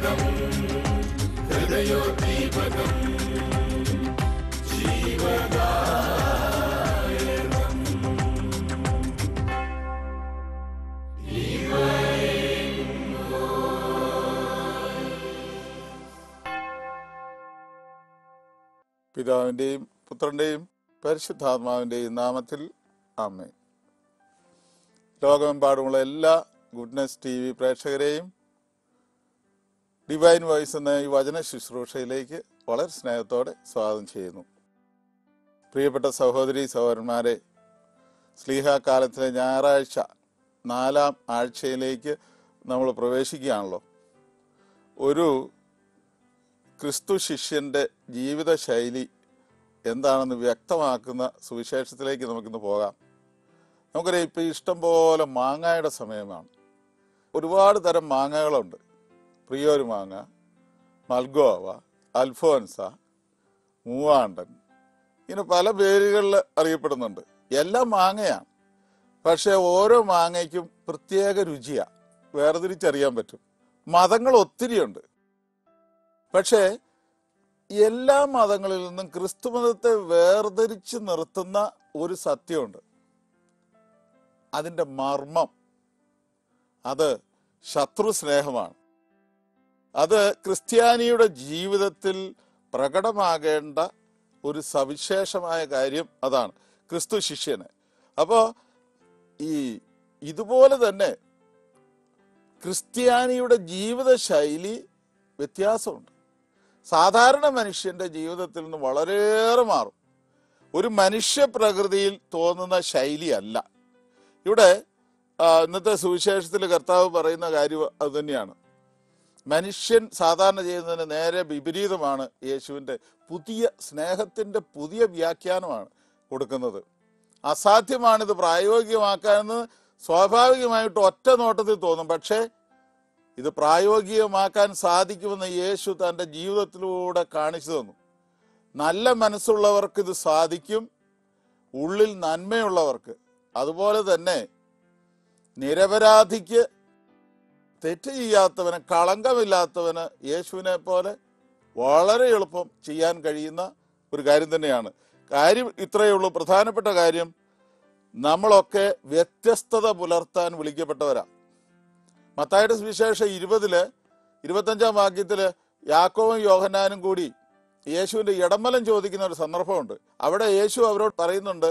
ദീപകം ഹൃദയോദ്ദീപകം ജീവദാ പിതാവിൻ്റെയും പുത്രൻ്റെയും പരിശുദ്ധാത്മാവിൻ്റെയും നാമത്തിൽ ആമേ ലോകമെമ്പാടുമുള്ള എല്ലാ ഗുഡ്നസ് ടി വി പ്രേക്ഷകരെയും ഡിവൈൻ വോയിസ് എന്ന ഈ വചന ശുശ്രൂഷയിലേക്ക് വളരെ സ്നേഹത്തോടെ സ്വാഗതം ചെയ്യുന്നു പ്രിയപ്പെട്ട സഹോദരി സഹോദരന്മാരെ സ്ലീഹാകാലത്തിലെ ഞായറാഴ്ച നാലാം ആഴ്ചയിലേക്ക് നമ്മൾ പ്രവേശിക്കുകയാണല്ലോ ഒരു ക്രിസ്തു ശിഷ്യന്റെ ജീവിത ശൈലി എന്താണെന്ന് വ്യക്തമാക്കുന്ന സുവിശേഷത്തിലേക്ക് നമുക്കിന്ന് പോകാം നമുക്കറിയാം ഇപ്പം ഇഷ്ടം പോലെ മാങ്ങയുടെ സമയമാണ് ഒരുപാട് തരം മാങ്ങകളുണ്ട് പ്രിയോര് മാങ്ങ മൽഗോവ അൽഫോൻസ മൂവാണ്ടൻ ഇങ്ങനെ പല പേരുകളിൽ അറിയപ്പെടുന്നുണ്ട് എല്ലാം മാങ്ങയാണ് പക്ഷേ ഓരോ മാങ്ങയ്ക്കും പ്രത്യേക രുചിയാണ് വേർതിരിച്ചറിയാൻ പറ്റും മതങ്ങൾ ഒത്തിരിയുണ്ട് പക്ഷേ എല്ലാ മതങ്ങളിൽ നിന്നും ക്രിസ്തു മതത്തെ വേർതിരിച്ച് നിർത്തുന്ന ഒരു സത്യമുണ്ട് അതിൻ്റെ മർമ്മം അത് ശത്രു സ്നേഹമാണ് അത് ക്രിസ്ത്യാനിയുടെ ജീവിതത്തിൽ പ്രകടമാകേണ്ട ഒരു സവിശേഷമായ കാര്യം അതാണ് ക്രിസ്തു ശിഷ്യന് അപ്പോൾ ഈ ഇതുപോലെ തന്നെ ക്രിസ്ത്യാനിയുടെ ജീവിത ശൈലി വ്യത്യാസമുണ്ട് സാധാരണ മനുഷ്യന്റെ ജീവിതത്തിൽ നിന്ന് വളരെയേറെ മാറും ഒരു മനുഷ്യ പ്രകൃതിയിൽ തോന്നുന്ന ശൈലിയല്ല ഇവിടെ ആ, ഇന്നത്തെ സുവിശേഷത്തിൽ കർത്താവ് പറയുന്ന കാര്യം അത് തന്നെയാണ് മനുഷ്യൻ സാധാരണ ചെയ്യുന്നതിന് നേരെ വിപരീതമാണ് യേശുവിൻ്റെ പുതിയ സ്നേഹത്തിൻ്റെ പുതിയ വ്യാഖ്യാനമാണ് കൊടുക്കുന്നത് അസാധ്യമാണിത് പ്രായോഗികമാക്കാനെന്ന് സ്വാഭാവികമായിട്ട് ഒറ്റ നോട്ടത്തിൽ തോന്നും പക്ഷേ ഇത് പ്രായോഗികമാക്കാൻ സാധിക്കുമെന്ന് യേശു തൻ്റെ ജീവിതത്തിലൂടെ കാണിച്ചു തന്നു നല്ല മനസ്സുള്ളവർക്ക് ഇത് സാധിക്കും ഉള്ളിൽ നന്മയുള്ളവർക്ക് അതുപോലെ തന്നെ നിരപരാധിക്ക് തെറ്റ് ചെയ്യാത്തവന് കളങ്കമില്ലാത്തവന് യേശുവിനെ പോലെ വളരെ എളുപ്പം ചെയ്യാൻ കഴിയുന്ന ഒരു കാര്യം തന്നെയാണ് കാര്യം ഇത്രയേ ഉള്ളൂ പ്രധാനപ്പെട്ട കാര്യം നമ്മളൊക്കെ വ്യത്യസ്തത പുലർത്താൻ വിളിക്കപ്പെട്ടവരാ മത്തായുടെ സുവിശേഷം ഇരുപതില് ഇരുപത്തഞ്ചാം വാക്യത്തില് യാക്കോവും യോഹന്നാനും കൂടി യേശുവിന്റെ ഇടമലം ചോദിക്കുന്ന ഒരു സന്ദർഭമുണ്ട് അവിടെ യേശു അവരോട് പറയുന്നുണ്ട്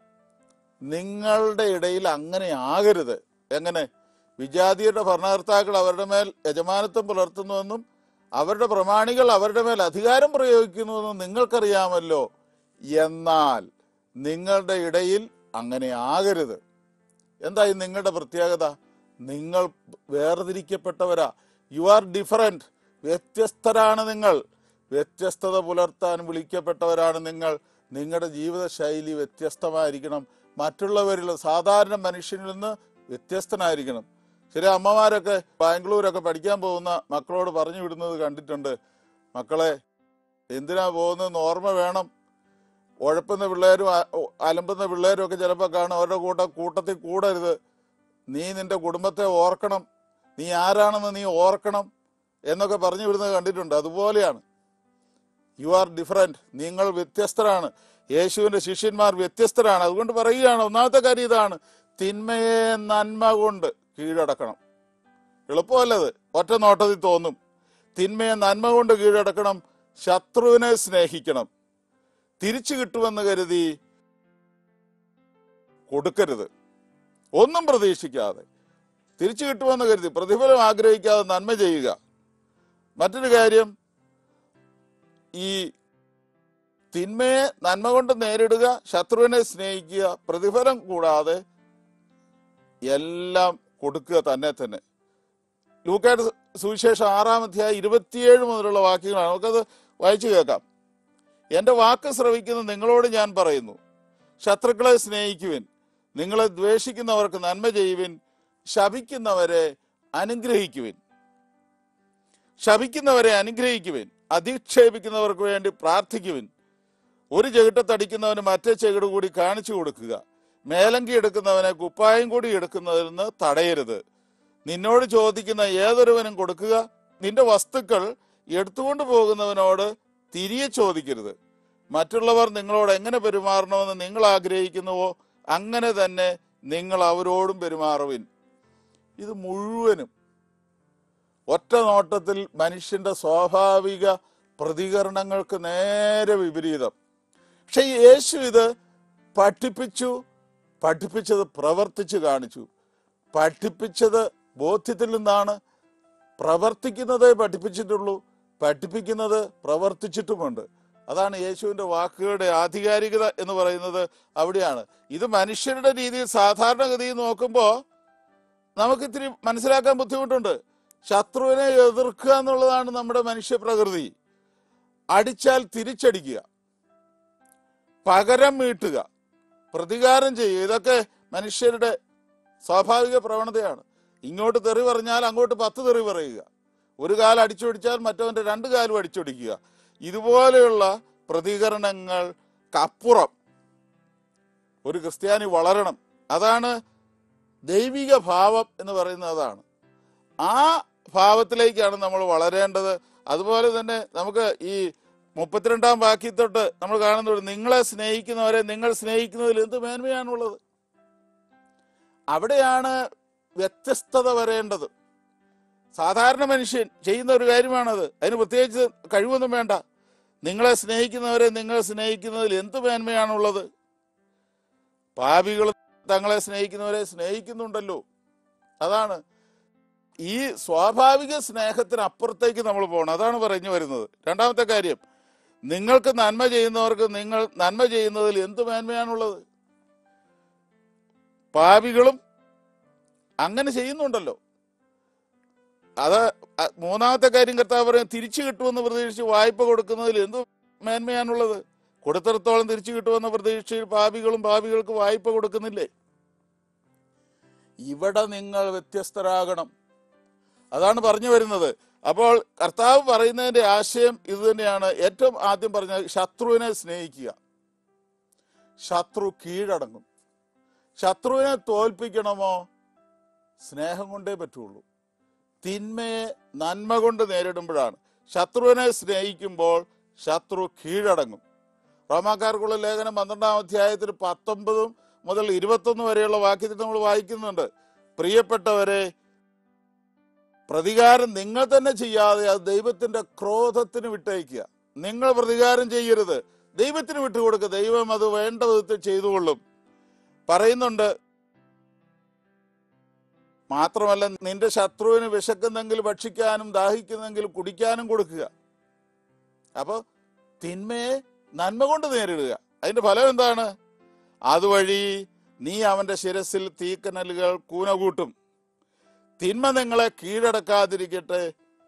നിങ്ങളുടെ ഇടയിൽ അങ്ങനെ ആകരുത് എങ്ങനെ വിജാതിയുടെ ഭരണകർത്താക്കൾ അവരുടെ മേൽ യജമാനത്വം പുലർത്തുന്നുവെന്നും അവരുടെ പ്രമാണികൾ അവരുടെ മേൽ അധികാരം പ്രയോഗിക്കുന്നുവെന്നും നിങ്ങൾക്കറിയാമല്ലോ എന്നാൽ നിങ്ങളുടെ ഇടയിൽ അങ്ങനെ ആകരുത് എന്തായി നിങ്ങളുടെ പ്രത്യേകത നിങ്ങൾ വേർതിരിക്കപ്പെട്ടവരാ യു ആർ ഡിഫറൻറ്റ് വ്യത്യസ്തരാണ് നിങ്ങൾ വ്യത്യസ്തത പുലർത്താൻ വിളിക്കപ്പെട്ടവരാണ് നിങ്ങൾ നിങ്ങളുടെ ജീവിത ശൈലി വ്യത്യസ്തമായിരിക്കണം മറ്റുള്ളവരിൽ സാധാരണ മനുഷ്യനിൽ നിന്ന് വ്യത്യസ്തനായിരിക്കണം ചില അമ്മമാരൊക്കെ ബാംഗ്ലൂരൊക്കെ പഠിക്കാൻ പോകുന്ന മക്കളോട് പറഞ്ഞു വിടുന്നത് കണ്ടിട്ടുണ്ട് മക്കളെ എന്തിനാ പോകുന്നതെന്ന് ഓർമ്മ വേണം ഉഴപ്പുന്ന പിള്ളേരും അ- അലമ്പുന്ന പിള്ളേരും ഒക്കെ ചിലപ്പോൾ കാണും അവരുടെ കൂട്ട കൂട്ടത്തിൽ കൂടരുത് നീ നിന്റെ കുടുംബത്തെ ഓർക്കണം നീ ആരാണെന്ന് നീ ഓർക്കണം എന്നൊക്കെ പറഞ്ഞു വിടുന്നത് കണ്ടിട്ടുണ്ട് അതുപോലെയാണ് യു ആർ ഡിഫറെന്റ് നിങ്ങൾ വ്യത്യസ്തരാണ് യേശുവിന്റെ ശിഷ്യന്മാർ വ്യത്യസ്തരാണ് അതുകൊണ്ട് പറയുകയാണ് ഒന്നാമത്തെ കാര്യം ഇതാണ് തിന്മയെ നന്മ കൊണ്ട് കീഴടക്കണം എളുപ്പമല്ലത് ഒറ്റ നോട്ടത്തിൽ തോന്നും തിന്മയെ നന്മ കൊണ്ട് കീഴടക്കണം ശത്രുവിനെ സ്നേഹിക്കണം തിരിച്ചു കിട്ടുമെന്ന് കരുതി കൊടുക്കരുത് ഒന്നും പ്രതീക്ഷിക്കാതെ തിരിച്ചു കിട്ടുമെന്ന് കരുതി പ്രതിഫലം ആഗ്രഹിക്കാതെ നന്മ ചെയ്യുക മറ്റൊരു കാര്യം ഈ തിന്മയെ നന്മ കൊണ്ട് നേരിടുക ശത്രുവിനെ സ്നേഹിക്കുക പ്രതിഫലം കൂടാതെ എല്ലാം കൊടുക്കുക തന്നെ തന്നെ ലൂക്കായുടെ സുവിശേഷം ആറാം അധ്യായം ഇരുപത്തിയേഴ് മുതലുള്ള വാക്യങ്ങളാണ് നമുക്കത് വായിച്ചു കേൾക്കാം എൻ്റെ വാക്ക് ശ്രവിക്കുന്ന നിങ്ങളോട് ഞാൻ പറയുന്നു ശത്രുക്കളെ സ്നേഹിക്കുവിൻ നിങ്ങളെ ദ്വേഷിക്കുന്നവർക്ക് നന്മ ചെയ്യുവിൻ ശപിക്കുന്നവരെ അനുഗ്രഹിക്കുവിൻ ശപിക്കുന്നവരെ അനുഗ്രഹിക്കുവിൻ അധിക്ഷേപിക്കുന്നവർക്ക് വേണ്ടി പ്രാർത്ഥിക്കുവിൻ ഒരു ചെകിട്ടത്തടിക്കുന്നവന് മറ്റേ ചെകിട് കൂടി കാണിച്ചു കൊടുക്കുക മേലങ്കി എടുക്കുന്നവനെ കുപ്പായം കൂടി എടുക്കുന്നതിൽ നിന്ന് തടയരുത് നിന്നോട് ചോദിക്കുന്ന ഏതൊരുവനും കൊടുക്കുക നിന്റെ വസ്തുക്കൾ എടുത്തുകൊണ്ട് പോകുന്നവനോട് തിരികെ ചോദിക്കരുത് മറ്റുള്ളവർ നിങ്ങളോട് എങ്ങനെ പെരുമാറണമെന്ന് നിങ്ങൾ ആഗ്രഹിക്കുന്നുവോ അങ്ങനെ തന്നെ നിങ്ങൾ അവരോടും പെരുമാറുവിൻ ഇത് മുഴുവനും ഒറ്റ നോട്ടത്തിൽ മനുഷ്യന്റെ സ്വാഭാവിക പ്രതികരണങ്ങൾക്ക് നേരെ വിപരീതം പക്ഷെ ഈ യേശു ഇത് പഠിപ്പിച്ചു പഠിപ്പിച്ചത് പ്രവർത്തിച്ചു കാണിച്ചു പഠിപ്പിച്ചത് ബോധ്യത്തിൽ നിന്നാണ് പ്രവർത്തിക്കുന്നതേ പഠിപ്പിച്ചിട്ടുള്ളൂ പഠിപ്പിക്കുന്നത് പ്രവർത്തിച്ചിട്ടുമുണ്ട് അതാണ് യേശുവിന്റെ വാക്കുകളുടെ ആധികാരികത എന്ന് പറയുന്നത് അവിടെയാണ് ഇത് മനുഷ്യരുടെ രീതിയിൽ സാധാരണഗതിയിൽ നോക്കുമ്പോൾ നമുക്ക് ഇത്തിരി മനസ്സിലാക്കാൻ ബുദ്ധിമുട്ടുണ്ട് ശത്രുവിനെ എതിർക്കുക എന്നുള്ളതാണ് നമ്മുടെ മനുഷ്യ പ്രകൃതി അടിച്ചാൽ തിരിച്ചടിക്കുക പകരം വീട്ടുക പ്രതികാരം ചെയ്യുക ഇതൊക്കെ മനുഷ്യരുടെ സ്വാഭാവിക പ്രവണതയാണ് ഇങ്ങോട്ട് തെറി പറഞ്ഞാൽ അങ്ങോട്ട് പത്ത് തെറി പറയുക ഒരു കാലം അടിച്ചൊടിച്ചാൽ മറ്റവന്റെ രണ്ട് കാലും അടിച്ചൊടിക്കുക ഇതുപോലെയുള്ള പ്രതികരണങ്ങൾക്കപ്പുറം ഒരു ക്രിസ്ത്യാനി വളരണം അതാണ് ദൈവിക ഭാവം എന്ന് പറയുന്നത് അതാണ് ആ ഭാവത്തിലേക്കാണ് നമ്മൾ വളരേണ്ടത് അതുപോലെ തന്നെ നമുക്ക് ഈ മുപ്പത്തിരണ്ടാം വാക്യം തൊട്ട് നമ്മൾ കാണുന്നത് നിങ്ങളെ സ്നേഹിക്കുന്നവരെ നിങ്ങൾ സ്നേഹിക്കുന്നതിൽ എന്ത് മേന്മയാണുള്ളത് അവിടെയാണ് വ്യത്യസ്തത വരേണ്ടത് സാധാരണ മനുഷ്യൻ ചെയ്യുന്ന ഒരു കാര്യമാണത് അതിന് പ്രത്യേകിച്ച് കഴിവൊന്നും വേണ്ട നിങ്ങളെ സ്നേഹിക്കുന്നവരെ നിങ്ങൾ സ്നേഹിക്കുന്നതിൽ എന്ത് മേന്മയാണുള്ളത് പാപികൾ തങ്ങളെ സ്നേഹിക്കുന്നവരെ സ്നേഹിക്കുന്നുണ്ടല്ലോ അതാണ് ഈ സ്വാഭാവിക സ്നേഹത്തിന് അപ്പുറത്തേക്ക് നമ്മൾ പോകണം അതാണ് പറഞ്ഞു വരുന്നത് രണ്ടാമത്തെ കാര്യം നിങ്ങൾക്ക് നന്മ ചെയ്യുന്നവർക്ക് നിങ്ങൾ നന്മ ചെയ്യുന്നതിൽ എന്ത് മേന്മയാണുള്ളത് പാപികളും അങ്ങനെ ചെയ്യുന്നുണ്ടല്ലോ അത് അ- മൂന്നാമത്തെ കാര്യം കർത്താവ് പറയും തിരിച്ചു കിട്ടുമെന്ന് പ്രതീക്ഷിച്ച് വായ്പ കൊടുക്കുന്നതിൽ എന്ത് മേന്മയാണുള്ളത് കൊടുത്തിടത്തോളം തിരിച്ചു കിട്ടുമെന്ന പ്രതീക്ഷയിൽ പാപികളും പാപികൾക്ക് വായ്പ കൊടുക്കുന്നില്ലേ ഇവിടെ നിങ്ങൾ വ്യത്യസ്തരാകണം അതാണ് പറഞ്ഞു വരുന്നത് അപ്പോൾ കർത്താവ് പറയുന്നതിന്റെ ആശയം ഇത് തന്നെയാണ് ഏറ്റവും ആദ്യം പറഞ്ഞത് ശത്രുവിനെ സ്നേഹിക്കുക ശത്രു കീഴടങ്ങും ശത്രുവിനെ തോൽപ്പിക്കണമോ സ്നേഹം കൊണ്ടേ പറ്റുള്ളൂ തിന്മയെ നന്മ കൊണ്ട് നേരിടുമ്പോഴാണ് ശത്രുവിനെ സ്നേഹിക്കുമ്പോൾ ശത്രു കീഴടങ്ങും റോമാക്കാർക്കുള്ള ലേഖനം പന്ത്രണ്ടാം അധ്യായത്തിൽ പത്തൊമ്പതും മുതൽ ഇരുപത്തൊന്ന് വരെയുള്ള വാക്യത്തിൽ നമ്മൾ വായിക്കുന്നുണ്ട് പ്രിയപ്പെട്ടവരെ പ്രതികാരം നിങ്ങൾ തന്നെ ചെയ്യാതെ അത് ദൈവത്തിന്റെ ക്രോധത്തിന് വിട്ടയക്കുക നിങ്ങൾ പ്രതികാരം ചെയ്യരുത് ദൈവത്തിന് വിട്ടുകൊടുക്കുക ദൈവം അത് വേണ്ട വിധത്തിൽ ചെയ്തുകൊള്ളും പറയുന്നുണ്ട് മാത്രമല്ല നിന്റെ ശത്രുവിന് വിശക്കുന്നെങ്കിൽ ഭക്ഷിക്കാനും ദാഹിക്കുന്നെങ്കിൽ കുടിക്കാനും കൊടുക്കുക അപ്പൊ തിന്മയെ നന്മ കൊണ്ട് നേരിടുക അതിന്റെ ഫലം എന്താണ് അതുവഴി നീ അവന്റെ ശിരസിൽ തീക്കനലുകൾ കൂന കൂട്ടും തിന്മ നിങ്ങളെ കീഴടക്കാതിരിക്കട്ടെ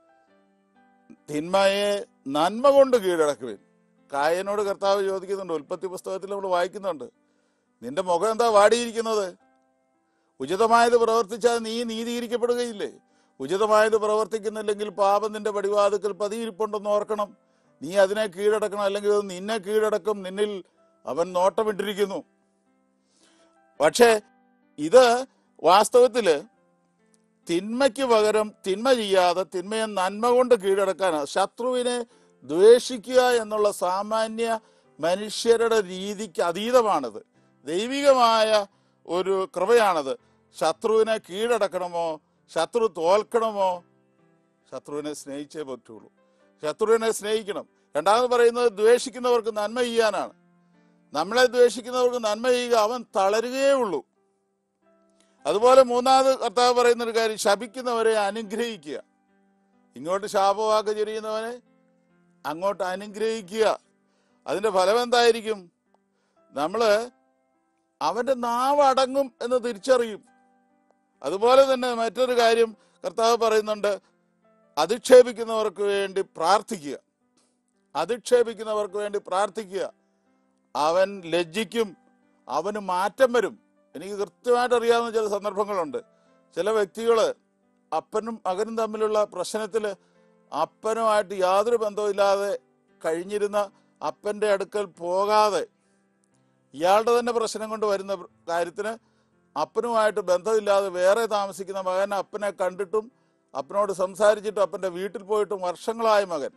തിന്മയെ നന്മ കൊണ്ട് കീഴടക്കുവിൻ കായനോട് കർത്താവ് ചോദിക്കുന്നുണ്ട് ഉൽപ്പത്തി പുസ്തകത്തിൽ നമ്മൾ വായിക്കുന്നുണ്ട് നിന്റെ മുഖം എന്താ വാടിയിരിക്കുന്നത് ഉചിതമായത് പ്രവർത്തിച്ചാൽ നീ നീതീകരിക്കപ്പെടുകയില്ലേ ഉചിതമായത് പ്രവർത്തിക്കുന്നില്ലെങ്കിൽ പാപം നിന്റെ പടിവാതുക്കൽ പതിയിരിപ്പുണ്ടെന്ന് ഓർക്കണം നീ അതിനെ കീഴടക്കണം അല്ലെങ്കിൽ അത് നിന്നെ കീഴടക്കും നിന്നിൽ അവൻ നോട്ടമിട്ടിരിക്കുന്നു പക്ഷേ ഇത് വാസ്തവത്തില് തിന്മയ്ക്ക് പകരം തിന്മ ചെയ്യാതെ തിന്മയെ നന്മ കൊണ്ട് കീഴടക്കാനാണ് ശത്രുവിനെ ദ്വേഷിക്കുക എന്നുള്ള സാമാന്യ മനുഷ്യരുടെ രീതിക്ക് അതീതമാണിത് ദൈവികമായ ഒരു കൃപയാണത് ശത്രുവിനെ കീഴടക്കണമോ ശത്രു തോൽക്കണമോ ശത്രുവിനെ സ്നേഹിച്ചേ പറ്റുള്ളൂ ശത്രുവിനെ സ്നേഹിക്കണം രണ്ടാമത് പറയുന്നത് ദ്വേഷിക്കുന്നവർക്ക് നന്മ ചെയ്യാനാണ് നമ്മളെ ദ്വേഷിക്കുന്നവർക്ക് നന്മ ചെയ്യുക അവൻ തളരുകയേ ഉള്ളൂ അതുപോലെ മൂന്നാമത് കർത്താവ് പറയുന്ന ഒരു കാര്യം ശപിക്കുന്നവരെ അനുഗ്രഹിക്കുക ഇങ്ങോട്ട് ശാപവാക്ക് ചൊരിയുന്നവനെ അങ്ങോട്ട് അനുഗ്രഹിക്കുക അതിന്റെ ഫലം എന്തായിരിക്കും നമ്മള് അവന്റെ നാവ് അടങ്ങും എന്ന് തിരിച്ചറിയും അതുപോലെ തന്നെ മറ്റൊരു കാര്യം കർത്താവ് പറയുന്നുണ്ട് അധിക്ഷേപിക്കുന്നവർക്ക് വേണ്ടി പ്രാർത്ഥിക്കുക അധിക്ഷേപിക്കുന്നവർക്ക് വേണ്ടി പ്രാർത്ഥിക്കുക അവൻ ലജ്ജിക്കും അവന് മാറ്റം വരും എനിക്ക് കൃത്യമായിട്ട് അറിയാവുന്ന ചില സന്ദർഭങ്ങളുണ്ട് ചില വ്യക്തികൾ അപ്പനും മകനും തമ്മിലുള്ള പ്രശ്നത്തിൽ അപ്പനുമായിട്ട് യാതൊരു ബന്ധവുമില്ലാതെ കഴിഞ്ഞിരുന്ന അപ്പന്റെ അടുക്കൽ പോകാതെ ഇയാളുടെ തന്നെ പ്രശ്നം കൊണ്ട് വരുന്ന കാര്യത്തിന് അപ്പനുമായിട്ട് ബന്ധമില്ലാതെ വേറെ താമസിക്കുന്ന മകൻ അപ്പനെ കണ്ടിട്ടും അപ്പനോട് സംസാരിച്ചിട്ടും അപ്പൻ്റെ വീട്ടിൽ പോയിട്ടും വർഷങ്ങളായ മകൻ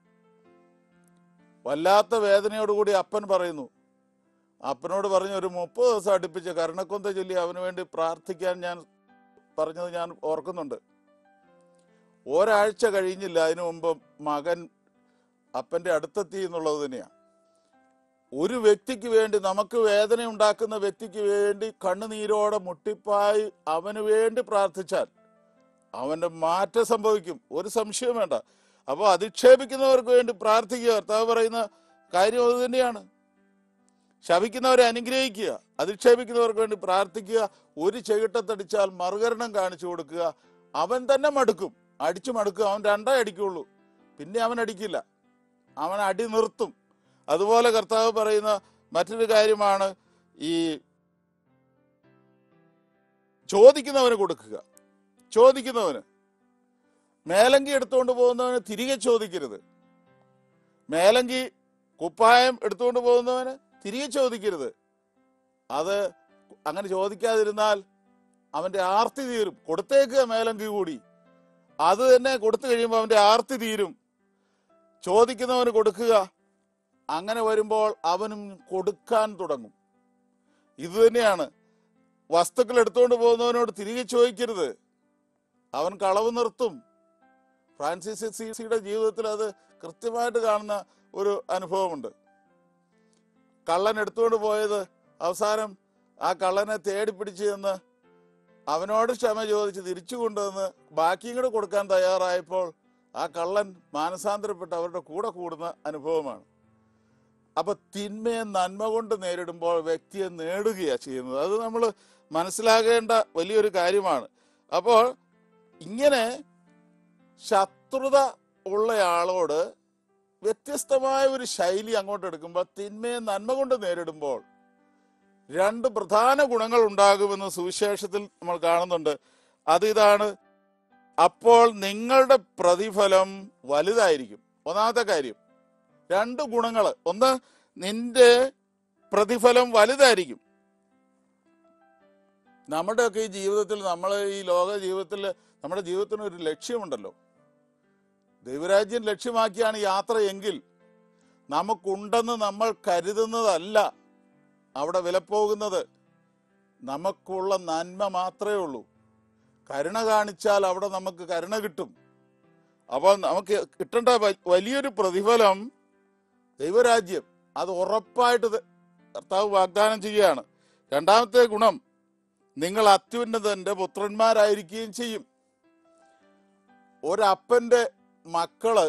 വല്ലാത്ത വേദനയോടുകൂടി അപ്പൻ പറയുന്നു അപ്പനോട് പറഞ്ഞു ഒരു മുപ്പത് ദിവസം അടുപ്പിച്ച് കരുണക്കൊന്ത ചൊല്ലി അവന് വേണ്ടി പ്രാർത്ഥിക്കാൻ ഞാൻ പറഞ്ഞത് ഞാൻ ഓർക്കുന്നുണ്ട് ഒരാഴ്ച കഴിഞ്ഞില്ല അതിനു മുമ്പ് മകൻ അപ്പൻ്റെ അടുത്തെത്തി എന്നുള്ളത് തന്നെയാണ് ഒരു വ്യക്തിക്ക് വേണ്ടി നമുക്ക് വേദന ഉണ്ടാക്കുന്ന വ്യക്തിക്ക് വേണ്ടി കണ്ണുനീരോടെ മുട്ടിപ്പായി അവന് വേണ്ടി പ്രാർത്ഥിച്ചാൽ അവന്റെ മാറ്റം സംഭവിക്കും ഒരു സംശയവും വേണ്ട അപ്പോൾ അധിക്ഷേപിക്കുന്നവർക്ക് വേണ്ടി പ്രാർത്ഥിക്കുക കർത്താവ് പറയുന്ന കാര്യം അത് തന്നെയാണ് ശപിക്കുന്നവരെ അനുഗ്രഹിക്കുക അധിക്ഷേപിക്കുന്നവർക്ക് വേണ്ടി പ്രാർത്ഥിക്കുക ഒരു ചെകിട്ടത്തടിച്ചാൽ മറുകരണം കാണിച്ചു കൊടുക്കുക അവൻ തന്നെ മടുക്കും അടിച്ചു മടുക്കുക അവൻ രണ്ടേ അടിക്കുള്ളൂ പിന്നെ അവൻ അടിക്കില്ല അവൻ അടി നിർത്തും അതുപോലെ കർത്താവ് പറയുന്ന മറ്റൊരു കാര്യമാണ് ഈ ചോദിക്കുന്നവന് കൊടുക്കുക ചോദിക്കുന്നവന് മേലങ്കി എടുത്തുകൊണ്ട് പോകുന്നവന് തിരികെ ചോദിക്കരുത് മേലങ്കി കുപ്പായം എടുത്തുകൊണ്ട് പോകുന്നവന് തിരികെ ചോദിക്കരുത് അത് അങ്ങനെ ചോദിക്കാതിരുന്നാൽ അവന്റെ ആർത്തി തീരും കൊടുത്തേക്കുക മേലങ്കി കൂടി അത് തന്നെ കൊടുത്തു കഴിയുമ്പോൾ അവന്റെ ആർത്തി തീരും ചോദിക്കുന്നവന് കൊടുക്കുക അങ്ങനെ വരുമ്പോൾ അവനും കൊടുക്കാൻ തുടങ്ങും ഇത് തന്നെയാണ് വസ്തുക്കൾ എടുത്തുകൊണ്ട് പോകുന്നവനോട് തിരികെ ചോദിക്കരുത് അവൻ കളവ് നിർത്തും ഫ്രാൻസിസ് സിയുടെ ജീവിതത്തിൽ അത് കൃത്യമായിട്ട് കാണുന്ന ഒരു അനുഭവമുണ്ട് കള്ളൻ എടുത്തുകൊണ്ട് പോയത് അവസാനം ആ കള്ളനെ തേടി പിടിച്ച് ചെന്ന് അവനോട് ക്ഷമ ചോദിച്ച് തിരിച്ചു കൊണ്ടുവന്ന് ബാക്കിയും കൂടെ കൊടുക്കാൻ തയ്യാറായപ്പോൾ ആ കള്ളൻ മാനസാന്തരപ്പെട്ട് അവരുടെ കൂടെ കൂടുന്ന അനുഭവമാണ് അപ്പൊ തിന്മയെ നന്മ കൊണ്ട് നേരിടുമ്പോൾ വ്യക്തിയെ നേടുകയാണ് ചെയ്യുന്നത് അത് നമ്മൾ മനസ്സിലാകേണ്ട വലിയൊരു കാര്യമാണ് അപ്പോൾ ഇങ്ങനെ ശത്രുത ഉള്ളയാളോട് വ്യത്യസ്തമായ ഒരു ശൈലി അങ്ങോട്ട് എടുക്കുമ്പോൾ തിന്മയെ നന്മ കൊണ്ട് നേരിടുമ്പോൾ രണ്ട് പ്രധാന ഗുണങ്ങൾ ഉണ്ടാകുമെന്ന് സുവിശേഷത്തിൽ നമ്മൾ കാണുന്നുണ്ട് അത് ഇതാണ് അപ്പോൾ നിങ്ങളുടെ പ്രതിഫലം വലുതായിരിക്കും ഒന്നാമത്തെ കാര്യം രണ്ട് ഗുണങ്ങൾ ഒന്ന് നിന്റെ പ്രതിഫലം വലുതായിരിക്കും നമ്മുടെയൊക്കെ ഈ ജീവിതത്തിൽ നമ്മൾ ഈ ലോക ജീവിതത്തിൽ നമ്മുടെ ജീവിതത്തിന് ഒരു ലക്ഷ്യമുണ്ടല്ലോ ദൈവരാജ്യം ലക്ഷ്യമാക്കിയാണ് യാത്ര എങ്കിൽ നമുക്കുണ്ടെന്ന് നമ്മൾ കരുതുന്നതല്ല അവിടെ വിലപ്പോകുന്നത് നമുക്കുള്ള നന്മ മാത്രമേ ഉള്ളൂ കരുണ കാണിച്ചാൽ അവിടെ നമുക്ക് കരുണ കിട്ടും അപ്പോൾ നമുക്ക് കിട്ടേണ്ട വ- വലിയൊരു പ്രതിഫലം ദൈവരാജ്യം അത് ഉറപ്പായിട്ട് ദ- കർത്താവ് വാഗ്ദാനം ചെയ്യുകയാണ് രണ്ടാമത്തെ ഗുണം നിങ്ങൾ അത്യുന്നതന്റെ പുത്രന്മാരായിരിക്കുകയും ചെയ്യും ഒരപ്പന്റെ മക്കള്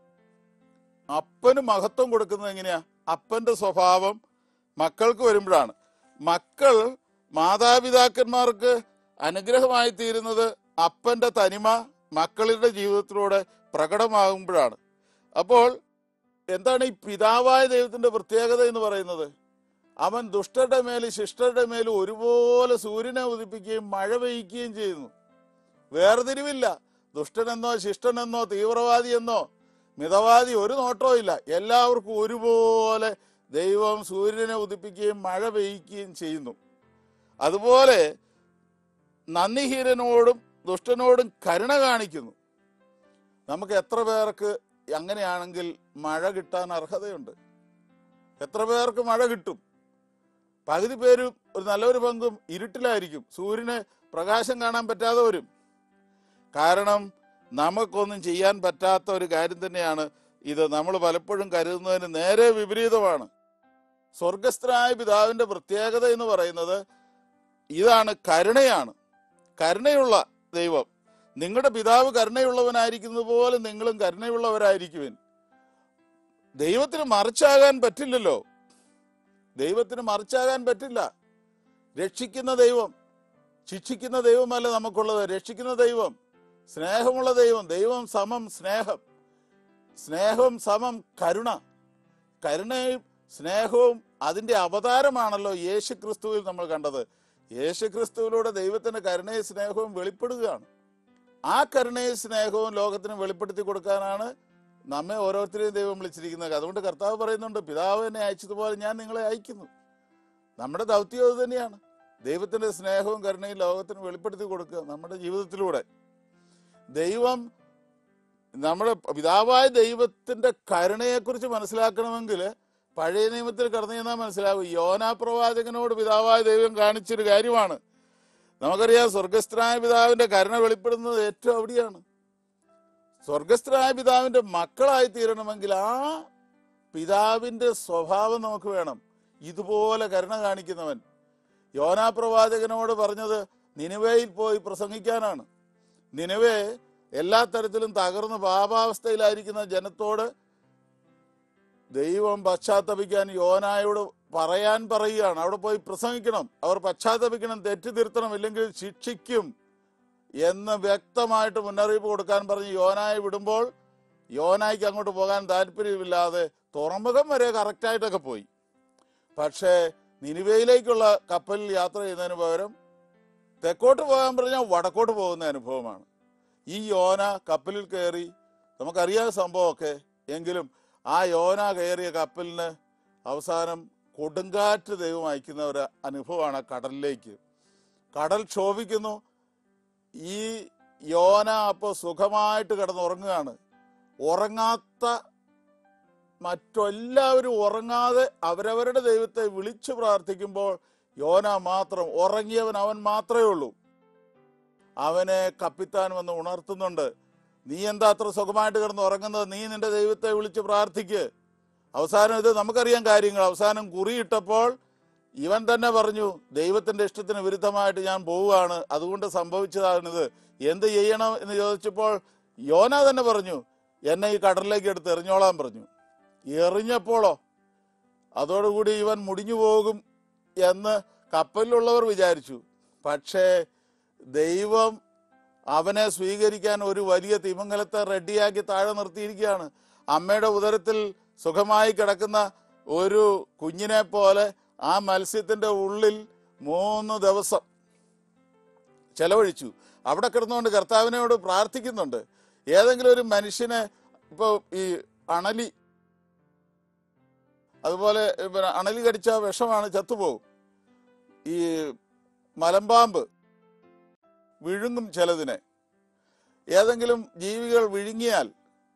അപ്പന് മഹത്വം കൊടുക്കുന്നത് എങ്ങനെയാ അപ്പന്റെ സ്വഭാവം മക്കൾക്ക് വരുമ്പോഴാണ് മക്കൾ മാതാപിതാക്കന്മാർക്ക് അനുഗ്രഹമായി തീരുന്നത് അപ്പന്റെ തനിമ മക്കളുടെ ജീവിതത്തിലൂടെ പ്രകടമാകുമ്പോഴാണ് അപ്പോൾ എന്താണ് ഈ പിതാവായ ദൈവത്തിന്റെ പ്രത്യേകത എന്ന് പറയുന്നത് അവൻ ദുഷ്ടരുടെ മേലും ശിഷ്ടരുടെ മേലും ഒരുപോലെ സൂര്യനെ ഉദിപ്പിക്കുകയും മഴ പെയ്യ്ക്കുകയും ചെയ്യുന്നു വേർതിരിവില്ല ദുഷ്ടനെന്നോ ശിഷ്ടനെന്നോ തീവ്രവാദി എന്നോ മിതവാദി ഒരു നോട്ടവും ഇല്ല എല്ലാവർക്കും ഒരുപോലെ ദൈവം സൂര്യനെ ഉദിപ്പിക്കുകയും മഴ പെയ്യ്ക്കുകയും ചെയ്യുന്നു അതുപോലെ നന്ദിഹീനനോടും ദുഷ്ടനോടും കരുണ കാണിക്കുന്നു നമുക്ക് എത്ര പേർക്ക് അങ്ങനെയാണെങ്കിൽ മഴ കിട്ടാൻ അർഹതയുണ്ട് എത്ര പേർക്ക് മഴ കിട്ടും പകുതി പേരും ഒരു നല്ലൊരു പങ്കും ഇരുട്ടിലായിരിക്കും സൂര്യന് പ്രകാശം കാണാൻ പറ്റാതെ വരും കാരണം നമുക്കൊന്നും ചെയ്യാൻ പറ്റാത്ത ഒരു കാര്യം തന്നെയാണ് ഇത് നമ്മൾ പലപ്പോഴും കരുതുന്നതിന് നേരെ വിപരീതമാണ് സ്വർഗസ്ഥനായ പിതാവിന്റെ പ്രത്യേകത എന്ന് പറയുന്നത് ഇതാണ് കരുണയാണ് കരുണയുള്ള ദൈവം നിങ്ങളുടെ പിതാവ് കരുണയുള്ളവനായിരിക്കുന്നത് പോലെ നിങ്ങളും കരുണയുള്ളവരായിരിക്കുവിൻ ദൈവത്തിന് മറിച്ചാകാൻ പറ്റില്ലല്ലോ ദൈവത്തിന് മറിച്ചാകാൻ പറ്റില്ല രക്ഷിക്കുന്ന ദൈവം ശിക്ഷിക്കുന്ന ദൈവമല്ല നമുക്കുള്ളത് രക്ഷിക്കുന്ന ദൈവം സ്നേഹമുള്ള ദൈവം ദൈവം സമം സ്നേഹം സ്നേഹം സമം കരുണ കരുണയും സ്നേഹവും അതിന്റെ അവതാരമാണല്ലോ യേശു ക്രിസ്തുവിൽ നമ്മൾ കണ്ടത് യേശു ക്രിസ്തുവിലൂടെ ദൈവത്തിന്റെ കരുണയും സ്നേഹവും വെളിപ്പെടുകയാണ് ആ കരുണയും സ്നേഹവും ലോകത്തിന് വെളിപ്പെടുത്തി കൊടുക്കാനാണ് നമ്മെ ഓരോരുത്തരെയും ദൈവം വിളിച്ചിരിക്കുന്നത് അതുകൊണ്ട് കർത്താവ് പറയുന്നുണ്ട് പിതാവ് എന്നെ അയച്ചതുപോലെ ഞാൻ നിങ്ങളെ അയക്കുന്നു നമ്മുടെ ദൗത്യം അത് തന്നെയാണ് ദൈവത്തിന്റെ സ്നേഹവും കരുണയും ലോകത്തിന് വെളിപ്പെടുത്തി കൊടുക്കുക നമ്മുടെ ജീവിതത്തിലൂടെ ദൈവം നമ്മുടെ പിതാവായ ദൈവത്തിന്റെ കരുണയെക്കുറിച്ച് മനസ്സിലാക്കണമെങ്കിൽ പഴയ നിയമത്തിൽ കടന്നു ചെന്നാൽ മനസ്സിലാവും യോനാ പ്രവാചകനോട് പിതാവായ ദൈവം കാണിച്ചൊരു കാര്യമാണ് നമുക്കറിയാം സ്വർഗസ്ഥനായ പിതാവിന്റെ കരുണ വെളിപ്പെടുന്നത് ഏറ്റവും അവിടെയാണ് സ്വർഗസ്ഥനായ പിതാവിന്റെ മക്കളായി തീരണമെങ്കിൽ ആ പിതാവിന്റെ സ്വഭാവം നമുക്ക് വേണം ഇതുപോലെ കരുണ കാണിക്കുന്നവൻ യോനാ പ്രവാചകനോട് പറഞ്ഞത് നിനുവയിൽ പോയി പ്രസംഗിക്കാനാണ് നിനുവേ എല്ലാ തരത്തിലും തകർന്ന് പാപാവസ്ഥയിലായിരിക്കുന്ന ജനത്തോട് ദൈവം പശ്ചാത്തപിക്കാൻ യോനായോട് പറയാൻ പറയുകയാണ് അവിടെ പോയി പ്രസംഗിക്കണം അവർ പശ്ചാത്തപിക്കണം തെറ്റ് തിരുത്തണം ഇല്ലെങ്കിൽ ശിക്ഷിക്കും എന്ന് വ്യക്തമായിട്ട് മുന്നറിയിപ്പ് കൊടുക്കാൻ പറഞ്ഞ് യോനായെ വിടുമ്പോൾ യോനായ്ക്ക് അങ്ങോട്ട് പോകാൻ താല്പര്യമില്ലാതെ തുറമുഖം വരെ കറക്റ്റായിട്ടൊക്കെ പോയി പക്ഷേ നിനിവയിലേക്കുള്ള കപ്പലിൽ യാത്ര ചെയ്യുന്നതിന് പകരം തെക്കോട്ട് പോകാൻ പറഞ്ഞാൽ വടക്കോട്ട് പോകുന്ന അനുഭവമാണ് ഈ യോന കപ്പലിൽ കയറി നമുക്കറിയാം സംഭവമൊക്കെ എങ്കിലും ആ യോന കയറിയ കപ്പലിന് അവസാനം കൊടുങ്കാറ്റ് ദൈവം അയക്കുന്ന ഒരു അനുഭവമാണ് ആ കടലിലേക്ക് കടൽ ക്ഷോഭിക്കുന്നു ഈ യോന അപ്പോൾ സുഖമായിട്ട് കിടന്നുറങ്ങുകയാണ് ഉറങ്ങാത്ത മറ്റെല്ലാവരും ഉറങ്ങാതെ അവരവരുടെ ദൈവത്തെ വിളിച്ചു പ്രാർത്ഥിക്കുമ്പോൾ യോന മാത്രം ഉറങ്ങിയവൻ അവൻ മാത്രമേ ഉള്ളൂ അവനെ കപ്പിത്താൻ വന്ന് ഉണർത്തുന്നുണ്ട് നീ എന്താ അത്ര സുഖമായിട്ട് കിടന്ന് ഉറങ്ങുന്നത് നീ നിന്റെ ദൈവത്തെ വിളിച്ച് പ്രാർത്ഥിക്ക് അവസാനം ഇത് നമുക്കറിയാം കാര്യങ്ങൾ അവസാനം കുറിയിട്ടപ്പോൾ ഇവൻ തന്നെ പറഞ്ഞു ദൈവത്തിന്റെ ഇഷ്ടത്തിന് വിരുദ്ധമായിട്ട് ഞാൻ പോവുകയാണ് അതുകൊണ്ട് സംഭവിച്ചതാണിത് എന്ത് ചെയ്യണം എന്ന് ചോദിച്ചപ്പോൾ യോന തന്നെ പറഞ്ഞു എന്നെ ഈ കടലിലേക്ക് എടുത്ത് എറിഞ്ഞോളാൻ പറഞ്ഞു എറിഞ്ഞപ്പോഴോ അതോടുകൂടി ഇവൻ മുടിഞ്ഞു പോകും എന്ന് കപ്പലിലുള്ളവർ വിചാരിച്ചു പക്ഷേ ദൈവം അവനെ സ്വീകരിക്കാൻ ഒരു വലിയ തിമംഗലത്തെ റെഡിയാക്കി താഴെ നിർത്തിയിരിക്കുകയാണ് അമ്മയുടെ ഉദരത്തിൽ സുഖമായി കിടക്കുന്ന ഒരു കുഞ്ഞിനെ പോലെ ആ മത്സ്യത്തിന്റെ ഉള്ളിൽ മൂന്ന് ദിവസം ചെലവഴിച്ചു അവിടെ കിടന്നുകൊണ്ട് കർത്താവിനോട് പ്രാർത്ഥിക്കുന്നുണ്ട് ഏതെങ്കിലും ഒരു മനുഷ്യനെ ഇപ്പോൾ ഈ അണലി അതുപോലെ പിന്നെ അണലി കടിച്ച വിഷമാണ് ചത്തുപോകും ഈ മലമ്പാമ്പ് വിഴുങ്ങും ചിലതിനെ ഏതെങ്കിലും ജീവികൾ വിഴുങ്ങിയാൽ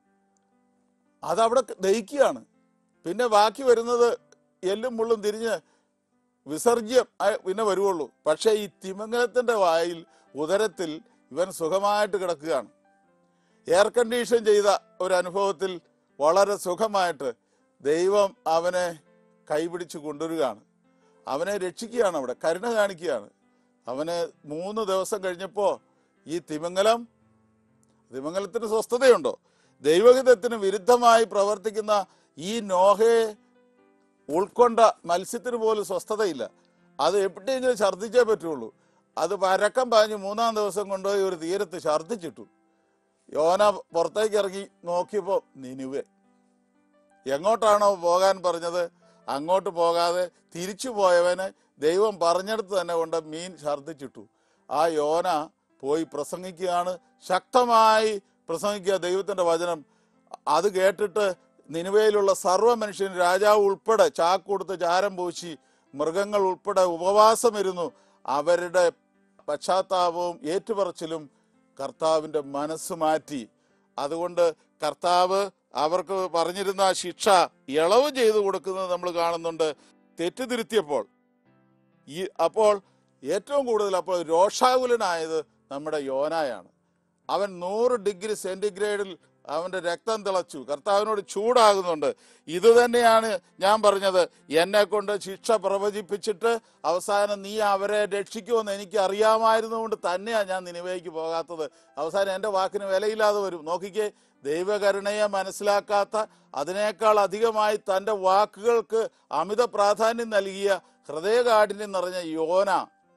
അതവിടെ ദഹിക്കുകയാണ് പിന്നെ ബാക്കി വരുന്നത് എല്ലും മുള്ളും തിരിഞ്ഞ് വിസർജ്യം ആയി പിന്നെ വരുവുള്ളൂ പക്ഷേ ഈ തിമംഗലത്തിന്റെ വായിൽ ഉദരത്തിൽ ഇവൻ സുഖമായിട്ട് കിടക്കുകയാണ് എയർ കണ്ടീഷൻ ചെയ്ത ഒരു അനുഭവത്തിൽ വളരെ സുഖമായിട്ട് ദൈവം അവനെ കൈപിടിച്ച് കൊണ്ടുവരികയാണ് അവനെ രക്ഷിക്കുകയാണ് അവിടെ കരുണ കാണിക്കുകയാണ് അവന് മൂന്ന് ദിവസം കഴിഞ്ഞപ്പോൾ ഈ തിമംഗലം തിമംഗലത്തിന് സ്വസ്ഥതയുണ്ടോ ദൈവഹിതത്തിന് വിരുദ്ധമായി പ്രവർത്തിക്കുന്ന ഈ നോഹയെ ഉൾക്കൊണ്ട മത്സ്യത്തിന് പോലും സ്വസ്ഥതയില്ല അത് എവിടെയെങ്കിലും ഛർദ്ദിച്ചേ പറ്റുള്ളൂ അത് പരക്കം പാഞ്ഞ് മൂന്നാം ദിവസം കൊണ്ടുപോയി ഒരു തീരത്ത് ഛർദ്ദിച്ചിട്ടു യോന പുറത്തേക്ക് ഇറങ്ങി നോക്കിയപ്പോൾ നിനുവേ എങ്ങോട്ടാണോ പോകാൻ പറഞ്ഞത് അങ്ങോട്ട് പോകാതെ തിരിച്ചു പോയവന് ദൈവം പറഞ്ഞെടുത്ത് തന്നെ കൊണ്ട് മീൻ ഛർദ്ദിച്ചിട്ടു ആ യോന പോയി പ്രസംഗിക്കുകയാണ് ശക്തമായി പ്രസംഗിക്കുക ദൈവത്തിന്റെ വചനം അത് കേട്ടിട്ട് നിനുവയിലുള്ള സർവ്വ മനുഷ്യൻ രാജാവ് ഉൾപ്പെടെ ചാക്ക് കൊടുത്ത് ചാരം പൂശി മൃഗങ്ങൾ ഉൾപ്പെടെ ഉപവാസമിരുന്നു അവരുടെ പശ്ചാത്താപവും ഏറ്റുപറച്ചിലും കർത്താവിന്റെ മനസ്സ് മാറ്റി അതുകൊണ്ട് കർത്താവ് അവർക്ക് പറഞ്ഞിരുന്ന ആ ശിക്ഷ ഇളവ് ചെയ്തു കൊടുക്കുന്നത് നമ്മൾ കാണുന്നുണ്ട് തെറ്റുതിരുത്തിയപ്പോൾ ഈ അപ്പോൾ ഏറ്റവും കൂടുതൽ അപ്പോൾ രോഷാകുലനായത് നമ്മുടെ യോനായാണ് അവൻ നൂറ് ഡിഗ്രി സെന്റിഗ്രേഡിൽ അവന്റെ രക്തം തിളച്ചു കർത്താവിനോട് ചൂടാകുന്നുണ്ട് ഇത് തന്നെയാണ് ഞാൻ പറഞ്ഞത് എന്നെ കൊണ്ട് ശിക്ഷ പ്രവചിപ്പിച്ചിട്ട് അവസാനം നീ അവരെ രക്ഷിക്കുമെന്ന് എനിക്ക് അറിയാമായിരുന്നുകൊണ്ട് തന്നെയാണ് ഞാൻ നിനിവേക്ക് പോകാത്തത് അവസാനം എൻ്റെ വാക്കിന് വിലയില്ലാതെ വരും നോക്കിക്കേ ദൈവകരുണയെ മനസ്സിലാക്കാത്ത അതിനേക്കാൾ അധികമായി തൻ്റെ വാക്കുകൾക്ക് അമിത പ്രാധാന്യം നൽകിയ ഹൃദയകാഠിന്യം നിറഞ്ഞ യോന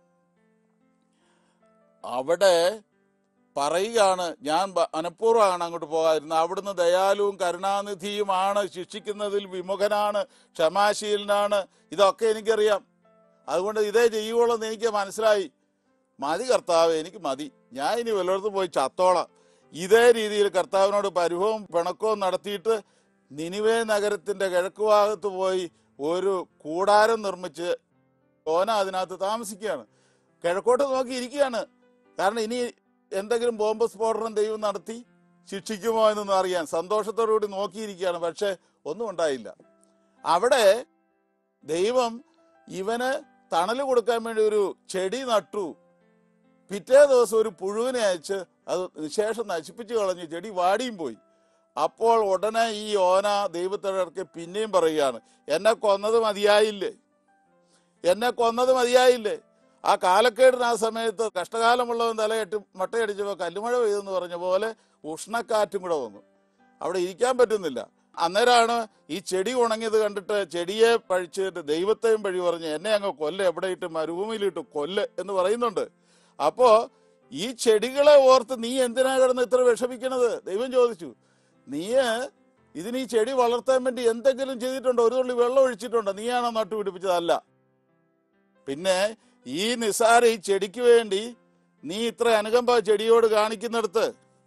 അവിടെ പറയുകയാണ് ഞാൻ ബ- മനഃപൂർവ്വമാണ് അങ്ങോട്ട് പോകാതിരുന്നത് അവിടുന്ന് ദയാലുവും കരുണാനിധിയുമാണ് ശിക്ഷിക്കുന്നതിൽ വിമുഖനാണ് ക്ഷമാശീലനാണ് ഇതൊക്കെ എനിക്കറിയാം അതുകൊണ്ട് ഇതേ ചെയ്യുവോളൂ എന്ന് എനിക്ക് മനസ്സിലായി മതി കർത്താവ് എനിക്ക് മതി ഞാൻ ഇനി വല്ലയിടത്തും പോയി ചത്തോളാം ഇതേ രീതിയിൽ കർത്താവിനോട് പരിഭവവും പിണക്കവും നടത്തിയിട്ട് നിനിവേ നഗരത്തിന്റെ കിഴക്ക് ഭാഗത്ത് പോയി ഒരു കൂടാരം നിർമ്മിച്ച് ഓന അതിനകത്ത് താമസിക്കുകയാണ് കിഴക്കോട്ട് നോക്കി ഇരിക്കുകയാണ് കാരണം ഇനി എന്തെങ്കിലും ബോംബ് സ്ഫോടനം ദൈവം നടത്തി ശിക്ഷിക്കുമോ എന്നൊന്നും അറിയാൻ സന്തോഷത്തോടുകൂടി നോക്കിയിരിക്കുകയാണ് പക്ഷെ ഒന്നും ഉണ്ടായില്ല അവിടെ ദൈവം ഇവന് തണൽ കൊടുക്കാൻ വേണ്ടി ഒരു ചെടി നട്ടു പിറ്റേ ദിവസം ഒരു പുഴുവിനെ അയച്ച് അത് ശേഷം നശിപ്പിച്ചു കളഞ്ഞു ചെടി വാടിയും പോയി അപ്പോൾ ഉടനെ ഈ ഓന ദൈവത്തിടക്ക് പിന്നെയും പറയുകയാണ് എന്നെ കൊന്നത് മതിയായില്ലേ എന്നെ കൊന്നത് മതിയായില്ലേ ആ കാലക്കേടിന് ആ സമയത്ത് കഷ്ടകാലമുള്ളവൻ തലയിട്ട് മട്ടയടിച്ചപ്പോൾ കല്ലുമഴ പെയ്തെന്ന് പറഞ്ഞ പോലെ ഉഷ്ണക്കാറ്റും കൂടെ വന്നു അവിടെ ഇരിക്കാൻ പറ്റുന്നില്ല അന്നേരമാണ് ഈ ചെടി ഉണങ്ങിയത് കണ്ടിട്ട് ചെടിയെ പഴിച്ചിട്ട് ദൈവത്തെയും പഴി പറഞ്ഞ് എന്നെ അങ്ങ് കൊല്ല എവിടെ ഇട്ട് മരുഭൂമിയിലിട്ട് കൊല്ല് എന്ന് പറയുന്നുണ്ട് അപ്പോ ഈ ചെടികളെ ഓർത്ത് നീ എന്തിനാ കിടന്ന് ഇത്ര വിഷമിക്കണത് ദൈവം ചോദിച്ചു നീ ഇതിന് ഈ ചെടി വളർത്താൻ വേണ്ടി എന്തെങ്കിലും ചെയ്തിട്ടുണ്ടോ ഒരു തുള്ളി വെള്ളം ഒഴിച്ചിട്ടുണ്ടോ നീയാണോ നട്ടുപിടിപ്പിച്ചതല്ല പിന്നെ ഈ നിസാര ഈ ചെടിക്ക് വേണ്ടി നീ ഇത്ര അനുകമ്പ ചെടിയോട് കാണിക്കുന്നിടത്ത്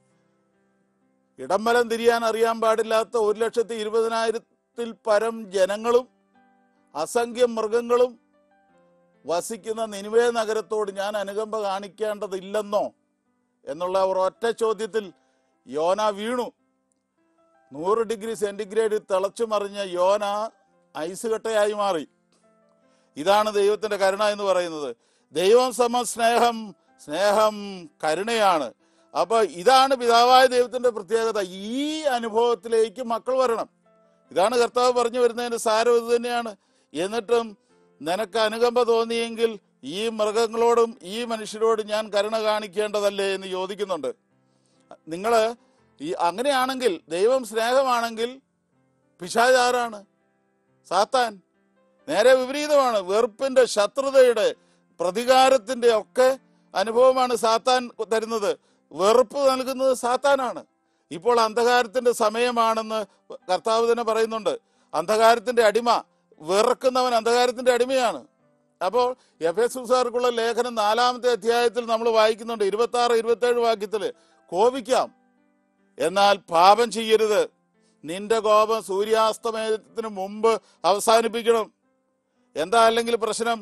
ഇടംവലം തിരിയാൻ അറിയാൻ പാടില്ലാത്ത ഒരു ലക്ഷത്തി ഇരുപതിനായിരത്തിൽ പരം ജനങ്ങളും അസംഖ്യം മൃഗങ്ങളും വസിക്കുന്ന നിനുവേ നഗരത്തോട് ഞാൻ അനുകമ്പ കാണിക്കേണ്ടതില്ലെന്നോ എന്നുള്ള ഒരൊറ്റ ചോദ്യത്തിൽ യോന വീണു നൂറ് ഡിഗ്രി സെന്റിഗ്രേഡ് തിളച്ചു മറിഞ്ഞ യോന ഐസ് കട്ടയായി മാറി ഇതാണ് ദൈവത്തിന്റെ കരുണ എന്ന് പറയുന്നത് ദൈവം സമ സ്നേഹം സ്നേഹം കരുണയാണ് അപ്പൊ ഇതാണ് പിതാവായ ദൈവത്തിന്റെ പ്രത്യേകത ഈ അനുഭവത്തിലേക്ക് മക്കൾ വരണം ഇതാണ് കർത്താവ് പറഞ്ഞു വരുന്നതിന്റെ സാരം ഇത് തന്നെയാണ് എന്നിട്ടും നിനക്ക് അനുകമ്പ തോന്നിയെങ്കിൽ ഈ മൃഗങ്ങളോടും ഈ മനുഷ്യരോടും ഞാൻ കരുണ കാണിക്കേണ്ടതല്ലേ എന്ന് ചോദിക്കുന്നുണ്ട് നിങ്ങള് ഈ അങ്ങനെയാണെങ്കിൽ ദൈവം സ്നേഹമാണെങ്കിൽ പിശാചാരാണ് സാത്താൻ നേരെ വിപരീതമാണ് വെറുപ്പിന്റെ ശത്രുതയുടെ പ്രതികാരത്തിന്റെ ഒക്കെ അനുഭവമാണ് സാത്താൻ തരുന്നത് വെറുപ്പ് നൽകുന്നത് സാത്താനാണ് ഇപ്പോൾ അന്ധകാരത്തിന്റെ സമയമാണെന്ന് കർത്താവ് തന്നെ പറയുന്നുണ്ട് അന്ധകാരത്തിന്റെ അടിമ വെറുക്കുന്നവൻ അന്ധകാരത്തിന്റെ അടിമയാണ് അപ്പോൾ എഫ് എസ് സാർക്കുള്ള ലേഖനം നാലാമത്തെ അധ്യായത്തിൽ നമ്മൾ വായിക്കുന്നുണ്ട് ഇരുപത്തി ആറ് ഇരുപത്തി ഏഴ് വാക്യത്തില് കോപിക്കാം എന്നാൽ പാപം ചെയ്യരുത് നിന്റെ കോപം സൂര്യാസ്തമയത്തിന് മുമ്പ് അവസാനിപ്പിക്കണം എന്താ അല്ലെങ്കിൽ പ്രശ്നം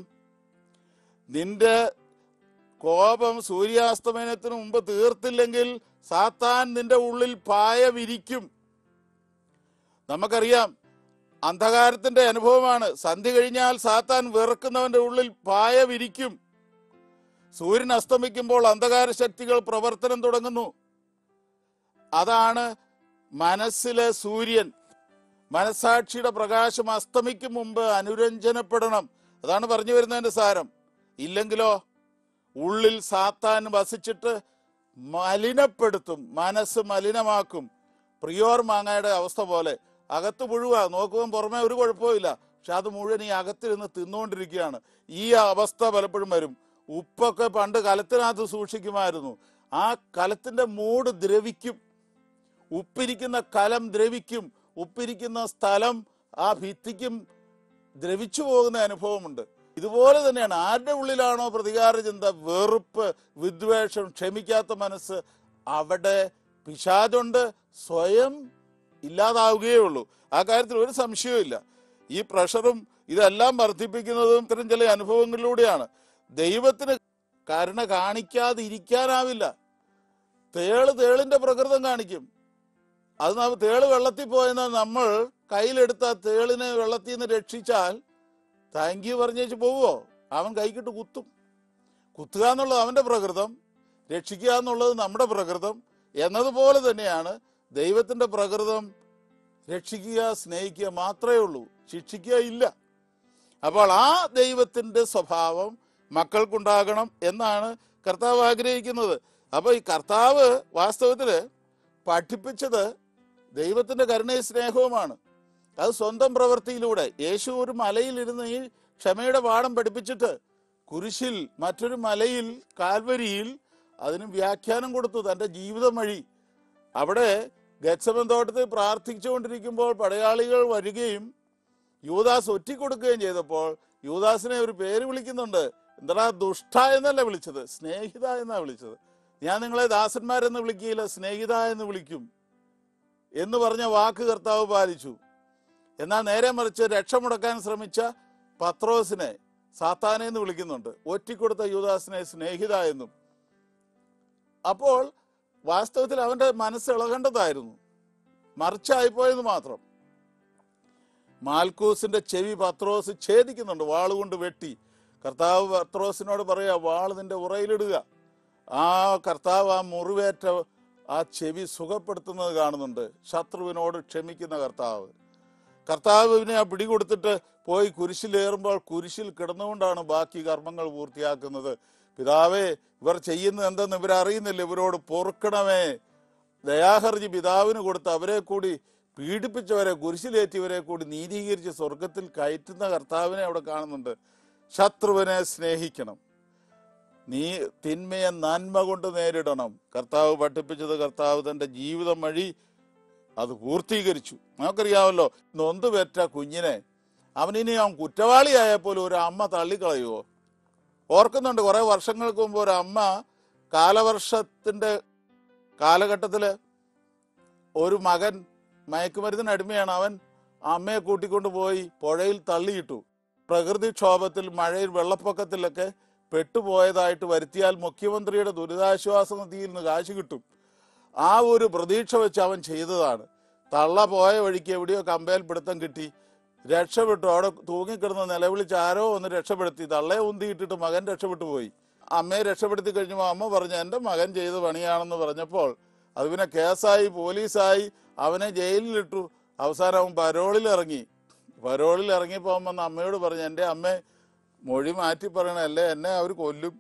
നിന്റെ കോപം സൂര്യാസ്തമയത്തിന് മുമ്പ് തീർത്തില്ലെങ്കിൽ സാത്താൻ നിന്റെ ഉള്ളിൽ പായ വിരിക്കും നമുക്കറിയാം അന്ധകാരത്തിന്റെ അനുഭവമാണ് സന്ധ്യ കഴിഞ്ഞാൽ സാത്താൻ വെറുക്കുന്നവന്റെ ഉള്ളിൽ പായ വിരിക്കും സൂര്യൻ അസ്തമിക്കുമ്പോൾ അന്ധകാര ശക്തികൾ പ്രവർത്തനം തുടങ്ങുന്നു അതാണ് മനസ്സിലെ സൂര്യൻ മനസാക്ഷിയുടെ പ്രകാശം അസ്തമിക്കും മുമ്പ് അനുരഞ്ജനപ്പെടണം അതാണ് പറഞ്ഞു വരുന്നതിന്റെ സാരം ഇല്ലെങ്കിലോ ഉള്ളിൽ സാത്താൻ വസിച്ചിട്ട് മലിനപ്പെടുത്തും മനസ്സ് മലിനമാക്കും പ്രിയോർ മാങ്ങയുടെ അവസ്ഥ പോലെ അകത്ത് പുഴുവാ നോക്കുമ്പോൾ പുറമെ ഒരു കുഴപ്പമില്ല പക്ഷെ അത് മുഴുവൻ ഈ അകത്തിരുന്ന് തിന്നുകൊണ്ടിരിക്കുകയാണ് ഈ അവസ്ഥ പലപ്പോഴും വരും ഉപ്പൊക്കെ പണ്ട് കലത്തിനകത്ത് സൂക്ഷിക്കുമായിരുന്നു ആ കലത്തിന്റെ മൂട് ദ്രവിക്കും ഉപ്പിരിക്കുന്ന കലം ദ്രവിക്കും ഉപ്പിരിക്കുന്ന സ്ഥലം ആ ഭിത്തിക്കും ദ്രവിച്ചു പോകുന്ന അനുഭവമുണ്ട് ഇതുപോലെ തന്നെയാണ് ആരുടെ ഉള്ളിലാണോ പ്രതികാര ചിന്ത വെറുപ്പ് വിദ്വേഷം ക്ഷമിക്കാത്ത മനസ്സ് അവിടെ പിശാചുണ്ട് സ്വയം ഇല്ലാതാവുകയേ ഉള്ളൂ ആ കാര്യത്തിൽ ഒരു സംശയവും ഇല്ല ഈ പ്രഷറും ഇതെല്ലാം വർദ്ധിപ്പിക്കുന്നതും ഇത്തരം ചില അനുഭവങ്ങളിലൂടെയാണ് ദൈവത്തിന് കരുണ കാണിക്കാതിരിക്കാനാവില്ല തേള് തേളിന്റെ പ്രകൃതം കാണിക്കും അത് നമ്മ- തേള് വെള്ളത്തിൽ പോയെന്നാൽ നമ്മൾ കയ്യിലെടുത്ത ആ തേളിനെ വെള്ളത്തിൽ നിന്ന് രക്ഷിച്ചാൽ താങ്ക് യു പറഞ്ഞേച്ച് പോവോ അവൻ കൈക്കിട്ട് കുത്തും കുത്തുക എന്നുള്ളത് അവന്റെ പ്രകൃതം രക്ഷിക്കുക എന്നുള്ളത് നമ്മുടെ പ്രകൃതം എന്നതുപോലെ തന്നെയാണ് ദൈവത്തിന്റെ പ്രകൃതം രക്ഷിക്കുക സ്നേഹിക്കുക മാത്രമേ ഉള്ളൂ ശിക്ഷിക്കുക ഇല്ല അപ്പോൾ ആ ദൈവത്തിന്റെ സ്വഭാവം മക്കൾക്കുണ്ടാകണം എന്നാണ് കർത്താവ് ആഗ്രഹിക്കുന്നത് അപ്പൊ ഈ കർത്താവ് വാസ്തവത്തില് പഠിപ്പിച്ചത് ദൈവത്തിന്റെ കരുണയും സ്നേഹവുമാണ് അത് സ്വന്തം പ്രവൃത്തിയിലൂടെ യേശു ഒരു മലയിലിരുന്ന് ഈ ക്ഷമയുടെ പാഠം പഠിപ്പിച്ചിട്ട് കുരിശിൽ മറ്റൊരു മലയിൽ കാൽവരിയിൽ അതിന് വ്യാഖ്യാനം കൊടുത്തു തന്റെ ജീവിതം വഴി അവിടെ ഗത്സമൻ തോട്ടത്തിൽ പ്രാർത്ഥിച്ചുകൊണ്ടിരിക്കുമ്പോൾ പടയാളികൾ വരികയും യൂദാസ് ഒറ്റിക്കൊടുക്കുകയും ചെയ്തപ്പോൾ യൂദാസിനെ ഒരു പേര് വിളിക്കുന്നുണ്ട് എന്താ ദുഷ്ട എന്നല്ല വിളിച്ചത് സ്നേഹിത എന്നാ വിളിച്ചത് ഞാൻ നിങ്ങളെ ദാസന്മാരെന്ന് വിളിക്കുകയില്ല സ്നേഹിത എന്ന് വിളിക്കും എന്ന് പറഞ്ഞ വാക്ക് കർത്താവ് പാലിച്ചു എന്നാൽ നേരെ മറിച്ച് രക്ഷമുടക്കാൻ ശ്രമിച്ച പത്രോസിനെ സാത്താനെ എന്ന് വിളിക്കുന്നുണ്ട് ഒറ്റിക്കൊടുത്ത യൂദാസിനെ സ്നേഹിത എന്നും അപ്പോൾ വാസ്തവത്തിൽ അവന്റെ മനസ്സ് ഇളകേണ്ടതായിരുന്നു മറിച്ചായിപ്പോയെന്ന് മാത്രം മാൽക്കൂസിന്റെ ചെവി പത്രോസ് ഛേദിക്കുന്നുണ്ട് വാളുകൊണ്ട് വെട്ടി കർത്താവ് പത്രോസിനോട് പറയാ വാള് നിന്റെ ഉറയിലിടുക ആ കർത്താവ് ആ മുറിവേറ്റ ആ ചെവി സുഖപ്പെടുത്തുന്നത് കാണുന്നുണ്ട് ശത്രുവിനോട് ക്ഷമിക്കുന്ന കർത്താവ് കർത്താവിനെ ആ പിടികൊടുത്തിട്ട് പോയി കുരിശിലേറുമ്പോൾ കുരിശിൽ കിടന്നുകൊണ്ടാണ് ബാക്കി കർമ്മങ്ങൾ പൂർത്തിയാക്കുന്നത് പിതാവേ ഇവർ ചെയ്യുന്നത് എന്തെന്ന് ഇവരറിയുന്നില്ല ഇവരോട് പൊറുക്കണമേ ദയാഹർജി പിതാവിന് കൊടുത്ത് അവരെ കൂടി പീഡിപ്പിച്ചവരെ കുരിശിലേറ്റിയവരെ കൂടി നീതീകരിച്ച് സ്വർഗത്തിൽ കയറ്റുന്ന കർത്താവിനെ അവിടെ കാണുന്നുണ്ട് ശത്രുവിനെ സ്നേഹിക്കണം നീ തിന്മയെ നന്മ കൊണ്ട് നേരിടണം കർത്താവ് പഠിപ്പിച്ചത് കർത്താവ് തന്റെ ജീവിതം വഴി അത് പൂർത്തീകരിച്ചു നമുക്കറിയാമല്ലോ നൊന്ത് പെറ്റ കുഞ്ഞിനെ അവനിനി അവൻ കുറ്റവാളിയായപ്പോൾ ഒരു അമ്മ തള്ളിക്കളയുമോ ഓർക്കുന്നുണ്ട് കുറെ വർഷങ്ങൾക്ക് മുമ്പ് ഒരു അമ്മ കാലവർഷത്തിന്റെ കാലഘട്ടത്തില് ഒരു മകൻ മയക്കുമരുന്നിന് അടിമയാണ് അവൻ അമ്മയെ കൂട്ടിക്കൊണ്ട് പോയി പുഴയിൽ തള്ളിയിട്ടു പ്രകൃതിക്ഷോഭത്തിൽ മഴയിൽ വെള്ളപ്പൊക്കത്തിലൊക്കെ പെട്ടുപോയതായിട്ട് വരുത്തിയാൽ മുഖ്യമന്ത്രിയുടെ ദുരിതാശ്വാസ നിധിയിൽ നിന്ന് കാശ് കിട്ടും ആ ഒരു പ്രതീക്ഷ വെച്ച് അവൻ ചെയ്തതാണ് തള്ള പോയ വഴിക്ക് എവിടെയോ കമ്പയിൽ പിടുത്തം കിട്ടി രക്ഷപ്പെട്ടു അവിടെ തൂങ്ങിക്കിടന്ന് നിലവിളിച്ച് ആരോ ഒന്ന് രക്ഷപ്പെടുത്തി തള്ളയെ ഉന്തിയിട്ടിട്ട് മകൻ രക്ഷപ്പെട്ടു പോയി അമ്മയെ രക്ഷപ്പെടുത്തി കഴിഞ്ഞപ്പോൾ അമ്മ പറഞ്ഞു എൻ്റെ മകൻ ചെയ്ത പണിയാണെന്ന് പറഞ്ഞപ്പോൾ അത് പിന്നെ കേസായി പോലീസായി അവനെ ജയിലിലിട്ടു അവസാനം അവൻ പരോളിൽ ഇറങ്ങി പരോളിൽ ഇറങ്ങിയപ്പോൾ അവൻ വന്ന് അമ്മയോട് പറഞ്ഞു എൻ്റെ അമ്മ മൊഴി മാറ്റി പറയണല്ലേ എന്നെ അവർ കൊല്ലും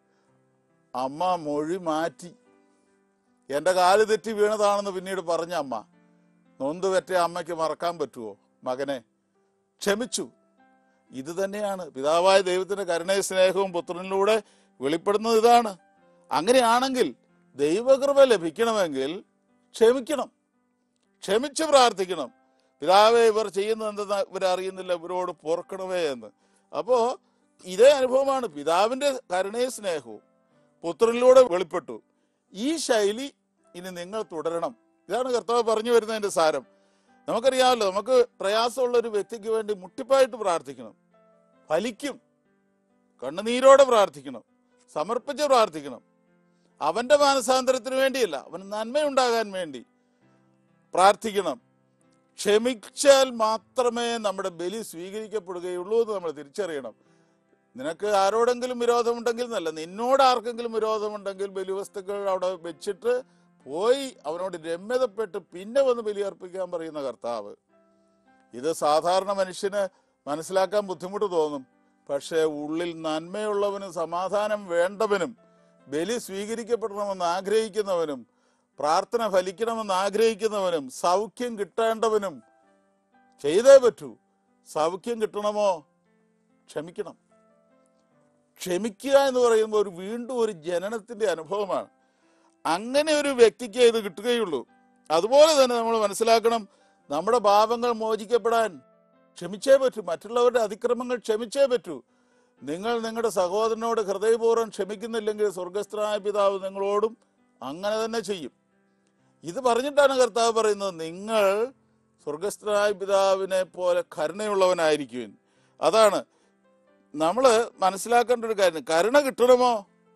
അമ്മ മൊഴി മാറ്റി എൻ്റെ കാല് തെറ്റി വീണതാണെന്ന് പിന്നീട് പറഞ്ഞ അമ്മ നൊന്ത് പറ്റ അമ്മയ്ക്ക് മറക്കാൻ പറ്റുമോ മകനെ ക്ഷമിച്ചു ഇത് തന്നെയാണ് പിതാവായ ദൈവത്തിന്റെ കരുണയ സ്നേഹവും പുത്രനിലൂടെ വെളിപ്പെടുന്നത് ഇതാണ് അങ്ങനെയാണെങ്കിൽ ദൈവകൃപ ലഭിക്കണമെങ്കിൽ ക്ഷമിക്കണം ക്ഷമിച്ച് പ്രാർത്ഥിക്കണം പിതാവെ ഇവർ ചെയ്യുന്നത് എന്തെന്ന് ഇവരറിയുന്നില്ല ഇവരോട് പൊറുക്കണമേ എന്ന് അപ്പോ ഇതേ അനുഭവമാണ് പിതാവിന്റെ കരുണയ സ്നേഹവും പുത്രനിലൂടെ വെളിപ്പെട്ടു ഈ ശൈലി ഇനി നിങ്ങൾ തുടരണം ഇതാണ് കർത്താവ് പറഞ്ഞു വരുന്നതിന്റെ സാരം നമുക്കറിയാമല്ലോ നമുക്ക് പ്രയാസമുള്ള ഒരു വ്യക്തിക്ക് വേണ്ടി മുട്ടിപ്പായിട്ട് പ്രാർത്ഥിക്കണം ഫലിക്കും കണ്ണുനീരോടെ പ്രാർത്ഥിക്കണം സമർപ്പിച്ച് പ്രാർത്ഥിക്കണം അവന്റെ മാനസാന്തരത്തിന് വേണ്ടിയല്ല അവന് നന്മയുണ്ടാകാൻ വേണ്ടി പ്രാർത്ഥിക്കണം ക്ഷമിച്ചാൽ മാത്രമേ നമ്മുടെ ബലി സ്വീകരിക്കപ്പെടുകയുള്ളൂ എന്ന് നമ്മൾ തിരിച്ചറിയണം നിനക്ക് ആരോടെങ്കിലും വിരോധമുണ്ടെങ്കിൽ എന്നല്ല നിന്നോട് ആർക്കെങ്കിലും വിരോധമുണ്ടെങ്കിൽ ബലിവസ്തുക്കൾ അവിടെ വെച്ചിട്ട് പോയി അവനോട് രമ്യതപ്പെട്ട് പിന്നെ വന്ന് ബലിയർപ്പിക്കാൻ പറയുന്ന കർത്താവ് ഇത് സാധാരണ മനുഷ്യന് മനസ്സിലാക്കാൻ ബുദ്ധിമുട്ട് തോന്നും പക്ഷേ ഉള്ളിൽ നന്മയുള്ളവനും സമാധാനം വേണ്ടവനും ബലി സ്വീകരിക്കപ്പെടണമെന്ന് ആഗ്രഹിക്കുന്നവനും പ്രാർത്ഥന ഫലിക്കണമെന്ന് ആഗ്രഹിക്കുന്നവനും സൗഖ്യം കിട്ടേണ്ടവനും ചെയ്തേ പറ്റൂ സൗഖ്യം കിട്ടണമോ ക്ഷമിക്കണം ക്ഷമിക്കുക എന്ന് പറയുമ്പോൾ ഒരു വീണ്ടും ഒരു ജനനത്തിന്റെ അനുഭവമാണ് അങ്ങനെ ഒരു വ്യക്തിക്ക് ഇത് കിട്ടുകയുള്ളൂ അതുപോലെ തന്നെ നമ്മൾ മനസ്സിലാക്കണം നമ്മുടെ പാപങ്ങൾ മോചിക്കപ്പെടാൻ ക്ഷമിച്ചേ പറ്റൂ മറ്റുള്ളവരുടെ അതിക്രമങ്ങൾ ക്ഷമിച്ചേ പറ്റൂ നിങ്ങൾ നിങ്ങളുടെ സഹോദരനോട് ഹൃദയപൂർവ്വം ക്ഷമിക്കുന്നില്ലെങ്കിൽ സ്വർഗസ്ഥനായ പിതാവ് നിങ്ങളോടും അങ്ങനെ തന്നെ ചെയ്യും ഇത് പറഞ്ഞിട്ടാണ് കർത്താവ് പറയുന്നത് നിങ്ങൾ സ്വർഗസ്ഥനായ പിതാവിനെ പോലെ കരുണയുള്ളവനായിരിക്കും അതാണ് നമ്മൾ മനസ്സിലാക്കേണ്ട ഒരു കാര്യം കരുണ കിട്ടണമോ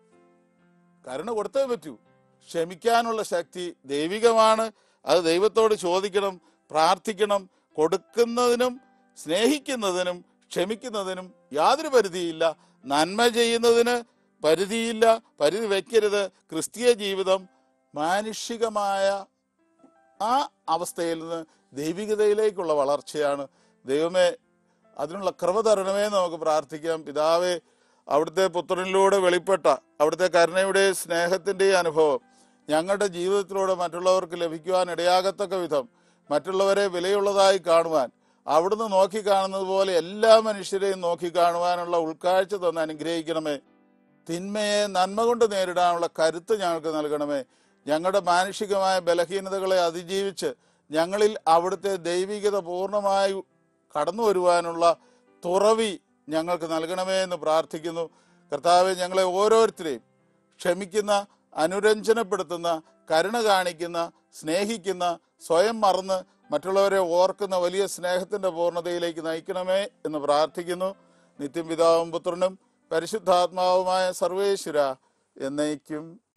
കരുണ കൊടുത്തേ പറ്റൂ ക്ഷമിക്കാനുള്ള ശക്തി ദൈവികമാണ് അത് ദൈവത്തോട് ചോദിക്കണം പ്രാർത്ഥിക്കണം കൊടുക്കുന്നതിനും സ്നേഹിക്കുന്നതിനും ക്ഷമിക്കുന്നതിനും യാതൊരു പരിധിയില്ല നന്മ ചെയ്യുന്നതിന് പരിധിയില്ല പരിധി വയ്ക്കരുത് ക്രിസ്തീയ ജീവിതം മാനുഷികമായ ആ അവസ്ഥയിൽ നിന്ന് ദൈവികതയിലേക്കുള്ള വളർച്ചയാണ് ദൈവമേ അതിനുള്ള കൃപ തരണമേ എന്ന് നമുക്ക് പ്രാർത്ഥിക്കാം പിതാവേ അവിടുത്തെ പുത്രനിലൂടെ വെളിപ്പെട്ട അവിടുത്തെ കരുണയുടെ സ്നേഹത്തിന്റെ അനുഭവം ഞങ്ങളുടെ ജീവിതത്തിലൂടെ മറ്റുള്ളവർക്ക് ലഭിക്കുവാൻ ഇടയാകത്തക്ക വിധം മറ്റുള്ളവരെ വിലയുള്ളതായി കാണുവാൻ അവിടുന്ന് നോക്കി കാണുന്നത് പോലെ എല്ലാ മനുഷ്യരെയും നോക്കി കാണുവാനുള്ള ഉൾക്കാഴ്ച തന്ന് അനുഗ്രഹിക്കണമേ തിന്മയെ നന്മ കൊണ്ട് നേരിടാനുള്ള കരുത്ത് ഞങ്ങൾക്ക് നൽകണമേ ഞങ്ങളുടെ മാനുഷികമായ ബലഹീനതകളെ അതിജീവിച്ച് ഞങ്ങളിൽ അവിടുത്തെ ദൈവികത പൂർണ്ണമായി കടന്നു വരുവാനുള്ള തുറവി ഞങ്ങൾക്ക് നൽകണമേ എന്ന് പ്രാർത്ഥിക്കുന്നു കർത്താവെ ഞങ്ങളെ ഓരോരുത്തരെയും ക്ഷമിക്കുന്ന അനുരഞ്ജനപ്പെടുത്തുന്ന കരുണ കാണിക്കുന്ന സ്നേഹിക്കുന്ന സ്വയം മറന്ന് മറ്റുള്ളവരെ ഓർക്കുന്ന വലിയ സ്നേഹത്തിന്റെ പൂർണ്ണതയിലേക്ക് നയിക്കണമേ എന്ന് പ്രാർത്ഥിക്കുന്നു നിത്യം പിതാവും പുത്രനും പരിശുദ്ധാത്മാവുമായ സർവേശ്വര എന്നേക്കും